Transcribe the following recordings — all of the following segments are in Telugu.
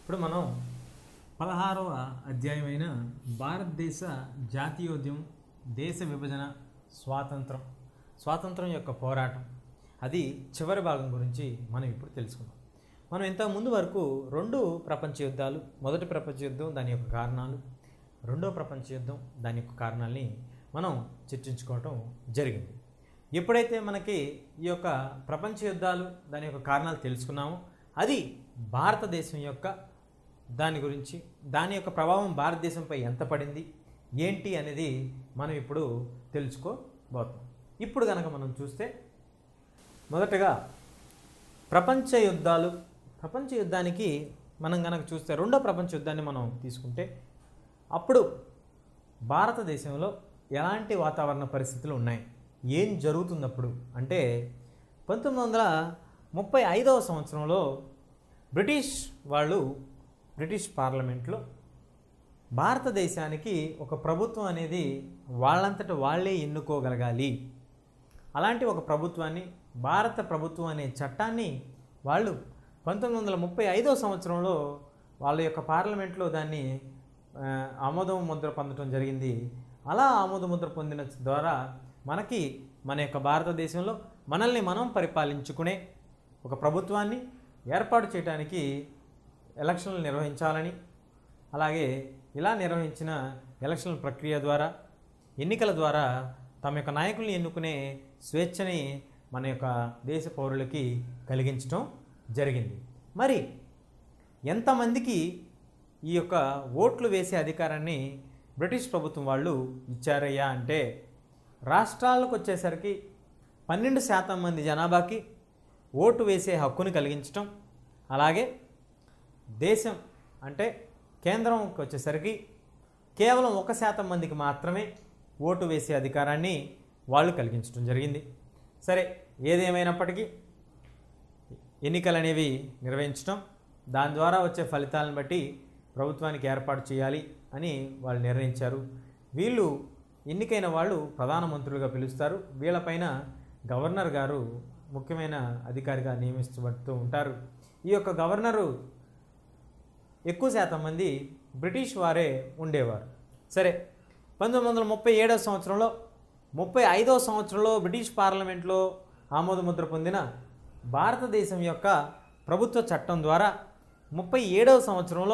ఇప్పుడు మనం పదహారవ అధ్యాయమైన భారతదేశ జాతీయోద్యమం దేశ విభజన స్వాతంత్రం స్వాతంత్రం యొక్క పోరాటం అది చివరి భాగం గురించి మనం ఇప్పుడు తెలుసుకుందాం మనం ఇంతకు ముందు వరకు రెండు ప్రపంచ యుద్ధాలు మొదటి ప్రపంచ యుద్ధం దాని యొక్క కారణాలు రెండో ప్రపంచ యుద్ధం దాని యొక్క కారణాలని మనం చర్చించుకోవటం జరిగింది ఎప్పుడైతే మనకి ఈ యొక్క ప్రపంచ యుద్ధాలు దాని యొక్క కారణాలు తెలుసుకున్నామో అది భారతదేశం యొక్క దాని గురించి దాని యొక్క ప్రభావం భారతదేశంపై ఎంత పడింది ఏంటి అనేది మనం ఇప్పుడు తెలుసుకోబోతున్నాం ఇప్పుడు కనుక మనం చూస్తే మొదటగా ప్రపంచ యుద్ధాలు ప్రపంచ యుద్ధానికి మనం కనుక చూస్తే రెండో ప్రపంచ యుద్ధాన్ని మనం తీసుకుంటే అప్పుడు భారతదేశంలో ఎలాంటి వాతావరణ పరిస్థితులు ఉన్నాయి ఏం జరుగుతుంది అప్పుడు అంటే పంతొమ్మిది వందల ముప్పై ఐదవ సంవత్సరంలో బ్రిటిష్ వాళ్ళు బ్రిటిష్ పార్లమెంట్లో భారతదేశానికి ఒక ప్రభుత్వం అనేది వాళ్ళంతట వాళ్ళే ఎన్నుకోగలగాలి అలాంటి ఒక ప్రభుత్వాన్ని భారత ప్రభుత్వం అనే చట్టాన్ని వాళ్ళు పంతొమ్మిది వందల ముప్పై ఐదో సంవత్సరంలో వాళ్ళ యొక్క పార్లమెంట్లో దాన్ని ఆ, ఆమోదం ముద్ర పొందడం జరిగింది అలా ఆమోద ముద్ర పొందిన ద్వారా మనకి మన యొక్క భారతదేశంలో మనల్ని మనం పరిపాలించుకునే ఒక ప్రభుత్వాన్ని ఏర్పాటు చేయడానికి ఎలక్షన్లు నిర్వహించాలని అలాగే ఇలా నిర్వహించిన ఎలక్షన్ ప్రక్రియ ద్వారా ఎన్నికల ద్వారా తమ యొక్క నాయకుల్ని ఎన్నుకునే స్వేచ్ఛని మన యొక్క దేశ పౌరులకి కలిగించడం జరిగింది మరి ఎంతమందికి ఈ యొక్క ఓట్లు వేసే అధికారాన్ని బ్రిటిష్ ప్రభుత్వం వాళ్ళు ఇచ్చారయ్యా అంటే రాష్ట్రాలకు వచ్చేసరికి పన్నెండు శాతం మంది జనాభాకి ఓటు వేసే హక్కుని కలిగించటం అలాగే దేశం అంటే కేంద్రంకి వచ్చేసరికి కేవలం ఒక శాతం మందికి మాత్రమే ఓటు వేసే అధికారాన్ని వాళ్ళు కలిగించడం జరిగింది సరే ఏదేమైనప్పటికీ ఎన్నికలు అనేవి నిర్వహించడం దాని ద్వారా వచ్చే ఫలితాలను బట్టి ప్రభుత్వానికి ఏర్పాటు చేయాలి అని వాళ్ళు నిర్ణయించారు వీళ్ళు ఎన్నికైన వాళ్ళు ప్రధానమంత్రులుగా పిలుస్తారు వీళ్ళపైన గవర్నర్ గారు ముఖ్యమైన అధికారిగా నియమిస్తబడుతూ ఉంటారు ఈ యొక్క గవర్నరు ఎక్కువ శాతం మంది బ్రిటిష్ వారే ఉండేవారు సరే పంతొమ్మిది వందల ముప్పై ఏడవ సంవత్సరంలో ముప్పై ఐదవ సంవత్సరంలో బ్రిటిష్ పార్లమెంట్లో ఆమోదముద్ర పొందిన భారతదేశం యొక్క ప్రభుత్వ చట్టం ద్వారా ముప్పై ఏడవ సంవత్సరంలో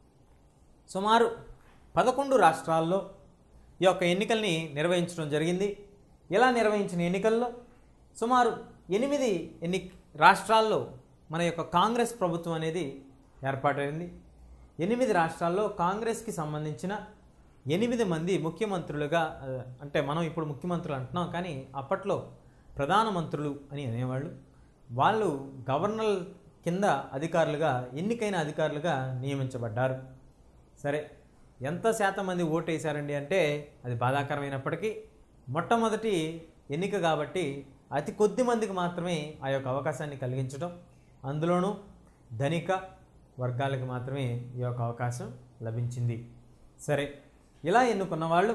సుమారు పదకొండు రాష్ట్రాల్లో ఈ యొక్క ఎన్నికల్ని నిర్వహించడం జరిగింది ఇలా నిర్వహించిన ఎన్నికల్లో సుమారు ఎనిమిది ఎన్ని రాష్ట్రాల్లో మన యొక్క కాంగ్రెస్ ప్రభుత్వం అనేది ఏర్పాటైంది ఎనిమిది రాష్ట్రాల్లో కాంగ్రెస్కి సంబంధించిన ఎనిమిది మంది ముఖ్యమంత్రులుగా ఆ, అంటే మనం ఇప్పుడు ముఖ్యమంత్రులు అంటున్నాం కానీ అప్పట్లో ప్రధానమంత్రులు అని అనేవాళ్ళు వాళ్ళు గవర్నర్ కింద అధికారులుగా ఎన్నికైన అధికారులుగా నియమించబడ్డారు సరే ఎంత శాతం మంది ఓటు వేశారండి అంటే అది బాధాకరమైనప్పటికీ మొట్టమొదటి ఎన్నిక కాబట్టి అతి కొద్ది మందికి మాత్రమే ఆ యొక్క అవకాశాన్ని కలిగించడం అందులోనూ ధనిక వర్గాలకు మాత్రమే ఈ యొక్క అవకాశం లభించింది సరే ఇలా ఎన్నుకున్న వాళ్ళు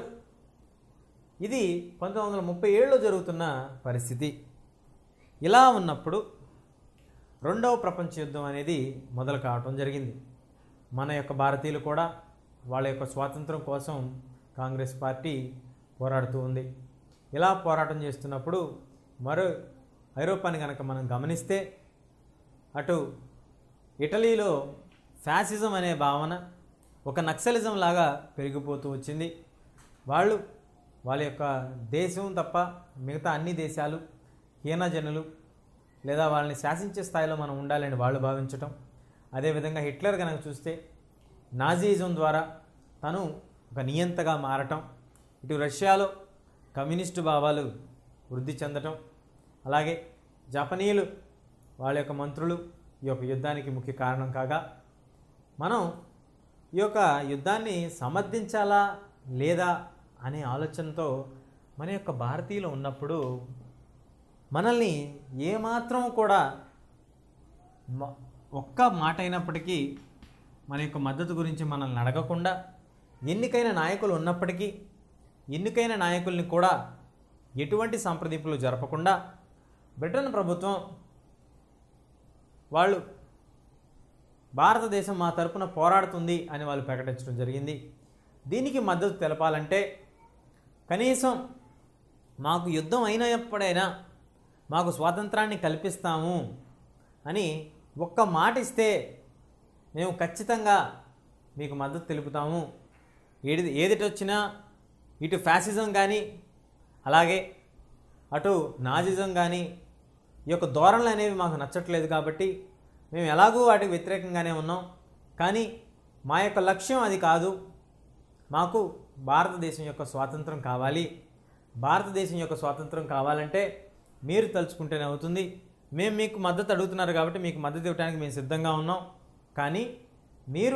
ఇది పంతొమ్మిది వందల ముప్పై ఏడులో జరుగుతున్న పరిస్థితి ఇలా ఉన్నప్పుడు రెండవ ప్రపంచ యుద్ధం అనేది మొదలు కావటం జరిగింది మన యొక్క భారతీయులు కూడా వాళ్ళ యొక్క స్వాతంత్రం కోసం కాంగ్రెస్ పార్టీ పోరాడుతూ ఉంది ఇలా పోరాటం చేస్తున్నప్పుడు మరో ఐరోపాని కనుక మనం గమనిస్తే అటు ఇటలీలో ఫ్యాసిజం అనే భావన ఒక నక్సలిజం లాగా పెరిగిపోతూ వచ్చింది వాళ్ళు వాళ్ళ యొక్క దేశం తప్ప మిగతా అన్ని దేశాలు హీనజనులు లేదా వాళ్ళని శాసించే స్థాయిలో మనం ఉండాలని వాళ్ళు భావించటం అదేవిధంగా హిట్లర్ కనుక చూస్తే నాజీయిజం ద్వారా తను ఒక నియంతగా మారటం ఇటు రష్యాలో కమ్యూనిస్టు భావాలు వృద్ధి చెందటం అలాగే జపనీయులు వాళ్ళ యొక్క మంత్రులు ఈ యొక్క యుద్ధానికి ముఖ్య కారణం కాగా మనం ఈ యొక్క యుద్ధాన్ని సమర్థించాలా లేదా అనే ఆలోచనతో మన యొక్క భారతీయులు ఉన్నప్పుడు మనల్ని ఏమాత్రం కూడా మ- ఒక్క మాట అయినప్పటికీ మన యొక్క మద్దతు గురించి మనల్ని అడగకుండా ఎన్నికైన నాయకులు ఉన్నప్పటికీ ఎన్నికైన నాయకుల్ని కూడా ఎటువంటి సంప్రదింపులు జరపకుండా బ్రిటన్ ప్రభుత్వం వాళ్ళు భారతదేశం మా తరపున పోరాడుతుంది అని వాళ్ళు ప్రకటించడం జరిగింది దీనికి మద్దతు తెలపాలంటే కనీసం మాకు యుద్ధం అయినప్పుడైనా మాకు స్వాతంత్రాన్ని కల్పిస్తాము అని ఒక్క మాట ఇస్తే మేము ఖచ్చితంగా మీకు మద్దతు తెలుపుతాము ఏది ఏదిటి వచ్చినా ఇటు ఫ్యాసిజం కానీ అలాగే అటు నాజిజం కానీ ఈ యొక్క ధోరణులు అనేవి మాకు నచ్చట్లేదు కాబట్టి మేము ఎలాగూ వాటికి వ్యతిరేకంగానే ఉన్నాం కానీ మా యొక్క లక్ష్యం అది కాదు మాకు భారతదేశం యొక్క స్వాతంత్రం కావాలి భారతదేశం యొక్క స్వాతంత్రం కావాలంటే మీరు తలుచుకుంటేనే అవుతుంది మేము మీకు మద్దతు అడుగుతున్నారు కాబట్టి మీకు మద్దతు ఇవ్వడానికి మేము సిద్ధంగా ఉన్నాం కానీ మీరు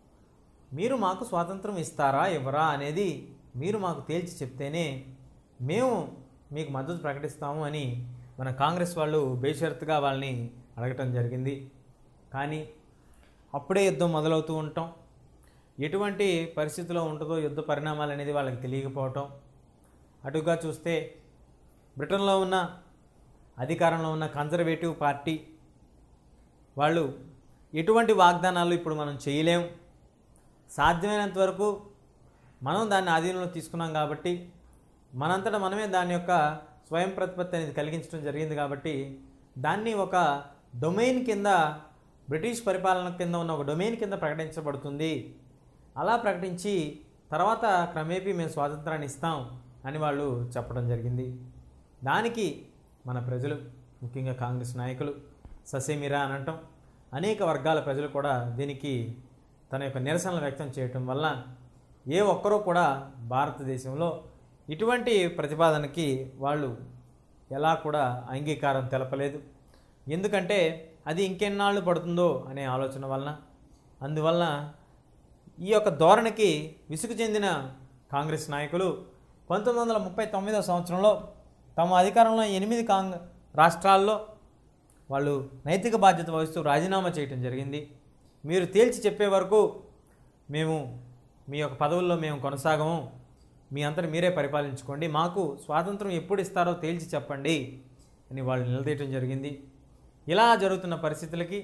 మీరు మాకు స్వాతంత్రం ఇస్తారా ఇవ్వరా అనేది మీరు మాకు తేల్చి చెప్తేనే మేము మీకు మద్దతు ప్రకటిస్తాము అని మన కాంగ్రెస్ వాళ్ళు బేషరతుగా వాళ్ళని అడగటం జరిగింది కానీ అప్పుడే యుద్ధం మొదలవుతూ ఉంటాం ఎటువంటి పరిస్థితిలో ఉంటుందో యుద్ధ పరిణామాలు అనేది వాళ్ళకి తెలియకపోవటం అటుగా చూస్తే బ్రిటన్లో ఉన్న అధికారంలో ఉన్న కన్జర్వేటివ్ పార్టీ వాళ్ళు ఎటువంటి వాగ్దానాలు ఇప్పుడు మనం చేయలేం సాధ్యమైనంత వరకు మనం దాన్ని ఆధీనంలో తీసుకున్నాం కాబట్టి మనంతటా మనమే దాని యొక్క స్వయం ప్రతిపత్తి అనేది కలిగించడం జరిగింది కాబట్టి దాన్ని ఒక డొమైన్ కింద బ్రిటిష్ పరిపాలన కింద ఉన్న ఒక డొమైన్ కింద ప్రకటించబడుతుంది అలా ప్రకటించి తర్వాత క్రమేపీ మేము స్వాతంత్రాన్ని ఇస్తాం అని వాళ్ళు చెప్పడం జరిగింది దానికి మన ప్రజలు ముఖ్యంగా కాంగ్రెస్ నాయకులు ససేమిరా అని అంటాం అనేక వర్గాల ప్రజలు కూడా దీనికి తన యొక్క నిరసనలు వ్యక్తం చేయటం వల్ల ఏ ఒక్కరూ కూడా భారతదేశంలో ఇటువంటి ప్రతిపాదనకి వాళ్ళు ఎలా కూడా అంగీకారం తెలపలేదు ఎందుకంటే అది ఇంకెన్నాళ్ళు పడుతుందో అనే ఆలోచన వలన అందువలన ఈ యొక్క ధోరణికి విసుగు చెందిన కాంగ్రెస్ నాయకులు పంతొమ్మిది వందల ముప్పై తొమ్మిదో సంవత్సరంలో తమ అధికారంలో ఎనిమిది కాంగ్ రాష్ట్రాల్లో వాళ్ళు నైతిక బాధ్యత వహిస్తూ రాజీనామా చేయటం జరిగింది మీరు తేల్చి చెప్పే వరకు మేము మీ యొక్క పదవుల్లో మేము కొనసాగము మీ అంతటి మీరే పరిపాలించుకోండి మాకు స్వాతంత్రం ఎప్పుడు ఇస్తారో తేల్చి చెప్పండి అని వాళ్ళు నిలదీయటం జరిగింది ఇలా జరుగుతున్న పరిస్థితులకి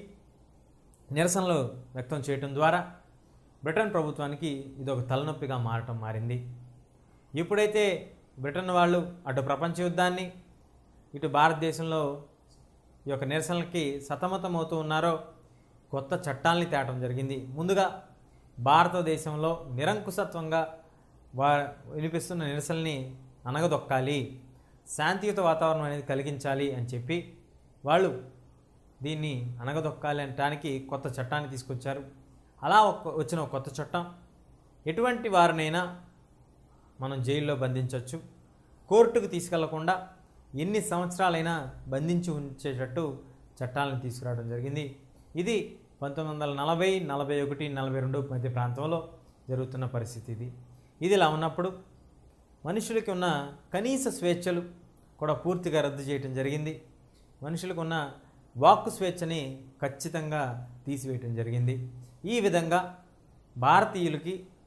నిరసనలు వ్యక్తం చేయటం ద్వారా బ్రిటన్ ప్రభుత్వానికి ఇది ఒక తలనొప్పిగా మారటం మారింది ఎప్పుడైతే బ్రిటన్ వాళ్ళు అటు ప్రపంచ యుద్ధాన్ని ఇటు భారతదేశంలో ఈ యొక్క నిరసనలకి సతమతమవుతూ ఉన్నారో కొత్త చట్టాల్ని తేవటం జరిగింది ముందుగా భారతదేశంలో నిరంకుశత్వంగా వా వినిపిస్తున్న నిరసనల్ని అనగదొక్కాలి శాంతియుత వాతావరణం అనేది కలిగించాలి అని చెప్పి వాళ్ళు దీన్ని అనగదొక్కాలి అనటానికి కొత్త చట్టాన్ని తీసుకొచ్చారు అలా ఒక వచ్చిన ఒక కొత్త చట్టం ఎటువంటి వారినైనా మనం జైల్లో బంధించవచ్చు కోర్టుకు తీసుకెళ్లకుండా ఎన్ని సంవత్సరాలైనా బంధించి ఉంచేటట్టు చట్టాలను తీసుకురావడం జరిగింది ఇది పంతొమ్మిది వందల నలభై నలభై ఒకటి నలభై రెండు మధ్య ప్రాంతంలో జరుగుతున్న పరిస్థితి ఇది ఇది ఇలా ఉన్నప్పుడు మనుషులకి ఉన్న కనీస స్వేచ్ఛలు కూడా పూర్తిగా రద్దు చేయటం జరిగింది మనుషులకు ఉన్న వాక్కు స్వేచ్ఛని ఖచ్చితంగా తీసివేయటం జరిగింది ఈ విధంగా భారతీయులకి